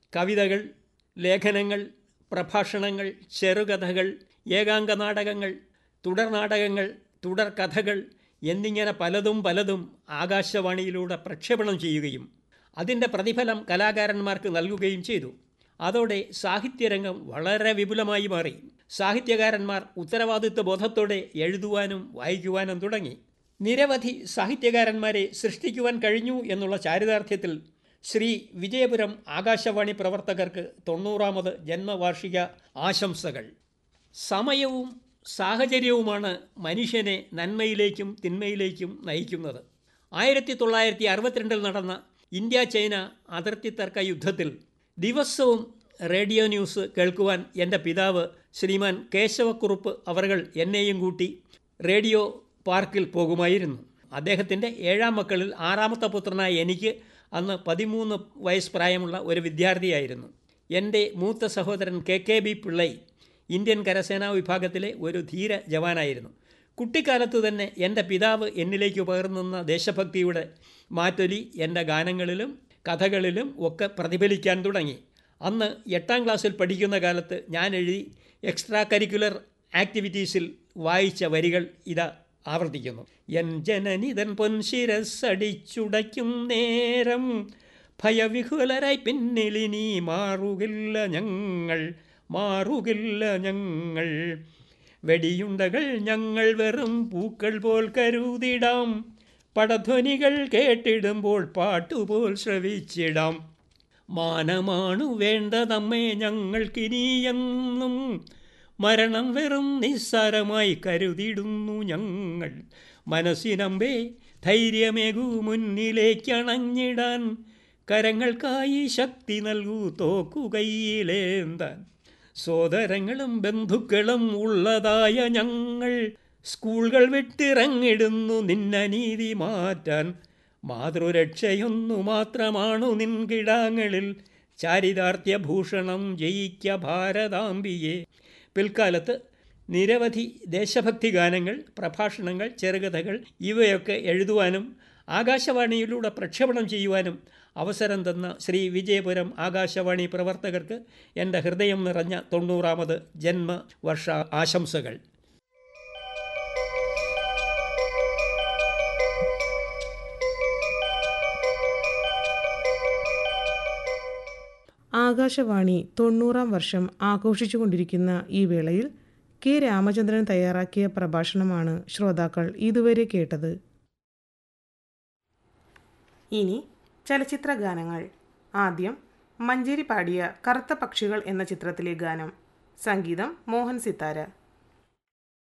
കവിതകൾ ലേഖനങ്ങൾ പ്രഭാഷണങ്ങൾ ചെറുകഥകൾ ഏകാംഗ നാടകങ്ങൾ തുടർ നാടകങ്ങൾ തുടർ കഥകൾ എന്നിങ്ങനെ പലതും പലതും ആകാശവാണിയിലൂടെ പ്രക്ഷേപണം ചെയ്യുകയും അതിൻ്റെ പ്രതിഫലം കലാകാരന്മാർക്ക് നൽകുകയും ചെയ്തു അതോടെ സാഹിത്യരംഗം വളരെ വിപുലമായി മാറി സാഹിത്യകാരന്മാർ ഉത്തരവാദിത്വ ബോധത്തോടെ എഴുതുവാനും വായിക്കുവാനും തുടങ്ങി നിരവധി സാഹിത്യകാരന്മാരെ സൃഷ്ടിക്കുവാൻ കഴിഞ്ഞു എന്നുള്ള ചാരിതാർത്ഥ്യത്തിൽ ശ്രീ വിജയപുരം ആകാശവാണി പ്രവർത്തകർക്ക് തൊണ്ണൂറാമത് ജന്മവാർഷിക ആശംസകൾ സമയവും സാഹചര്യവുമാണ് മനുഷ്യനെ നന്മയിലേക്കും തിന്മയിലേക്കും നയിക്കുന്നത് ആയിരത്തി തൊള്ളായിരത്തി അറുപത്തിരണ്ടിൽ നടന്ന ഇന്ത്യ ചൈന അതിർത്തി തർക്ക യുദ്ധത്തിൽ ദിവസവും റേഡിയോ ന്യൂസ് കേൾക്കുവാൻ എൻ്റെ പിതാവ് ശ്രീമാൻ കേശവക്കുറുപ്പ് അവർകൾ എന്നെയും കൂട്ടി റേഡിയോ പാർക്കിൽ പോകുമായിരുന്നു അദ്ദേഹത്തിൻ്റെ ഏഴാം മക്കളിൽ ആറാമത്തെ പുത്രനായ എനിക്ക് അന്ന് പതിമൂന്ന് വയസ്സ് പ്രായമുള്ള ഒരു വിദ്യാർത്ഥിയായിരുന്നു എൻ്റെ മൂത്ത സഹോദരൻ K K B Pillai Indian കരസേനാ വിഭാഗത്തിലെ ഒരു ധീര ജവാനായിരുന്നു കുട്ടിക്കാലത്ത് തന്നെ എൻ്റെ പിതാവ് എന്നിലേക്ക് പകർന്നുന്ന ദേശഭക്തിയുടെ മാറ്റൊലി എൻ്റെ ഗാനങ്ങളിലും കഥകളിലും ഒക്കെ പ്രതിഫലിക്കാൻ തുടങ്ങി അന്ന് എട്ടാം ക്ലാസ്സിൽ പഠിക്കുന്ന കാലത്ത് ഞാൻ എഴുതി എക്സ്ട്രാ കരിക്കുലർ ആക്ടിവിറ്റീസിൽ വായിച്ച വരികൾ ഇതാ ആവർത്തിക്കുന്നു എൻ ജനനിതൻ പൊൻശിരസ്സടിച്ചുടയ്ക്കും നേരം ഭയവിഹുലരായി പിന്നിലിനി മാറുകില്ല ഞങ്ങൾ മാറുകില്ല ഞങ്ങൾ വെടിയുണ്ടകൾ ഞങ്ങൾ വെറും പൂക്കൾ പോൽ കരുതിടാം പടധ്വനികൾ കേട്ടിടുമ്പോൾ പാട്ടുപോൽ ശ്രവിച്ചിടാം മാനമാണു വേണ്ടതമ്മേ ഞങ്ങൾക്കിനിയെന്നും മരണം വെറും നിസ്സാരമായി കരുതിടുന്നു ഞങ്ങൾ മനസ്സിനമ്പേ ധൈര്യമേകൂ മുന്നിലേക്കണഞ്ഞിടാൻ കരങ്ങൾക്കായി ശക്തി നൽകൂ തോക്കുകയിലേന്താൻ സോദരങ്ങളും ബന്ധുക്കളും ഉള്ളതായ ഞങ്ങൾ സ്കൂളുകൾ വിട്ടിറങ്ങിടുന്നു നിന്നനീതി മാറ്റാൻ മാതൃരക്ഷയൊന്നു മാത്രമാണു നിൻകിടാങ്ങളിൽ ചാരിതാർത്ഥ്യഭൂഷണം ജയിക്ക ഭാരതാംബിയെ പിൽക്കാലത്ത് നിരവധി ദേശഭക്തി ഗാനങ്ങൾ പ്രഭാഷണങ്ങൾ ചെറുകഥകൾ ഇവയൊക്കെ എഴുതുവാനും ആകാശവാണിയിലൂടെ പ്രക്ഷേപണം ചെയ്യുവാനും അവസരം തന്ന ശ്രീ വിജയപുരം ആകാശവാണി പ്രവർത്തകർക്ക് എൻ്റെ ഹൃദയം നിറഞ്ഞ തൊണ്ണൂറാമത് ജന്മവർഷ ആശംസകൾ ആകാശവാണി തൊണ്ണൂറാം വർഷം ആഘോഷിച്ചുകൊണ്ടിരിക്കുന്ന ഈ വേളയിൽ കെ രാമചന്ദ്രൻ തയ്യാറാക്കിയ പ്രഭാഷണമാണ് ശ്രോതാക്കൾ ഇതുവരെ കേട്ടത് ഇനി ചലച്ചിത്ര ഗാനങ്ങൾ ആദ്യം മഞ്ചേരി പാടിയ കറുത്ത പക്ഷികൾ എന്ന ചിത്രത്തിലെ ഗാനം സംഗീതം മോഹൻ സിത്താര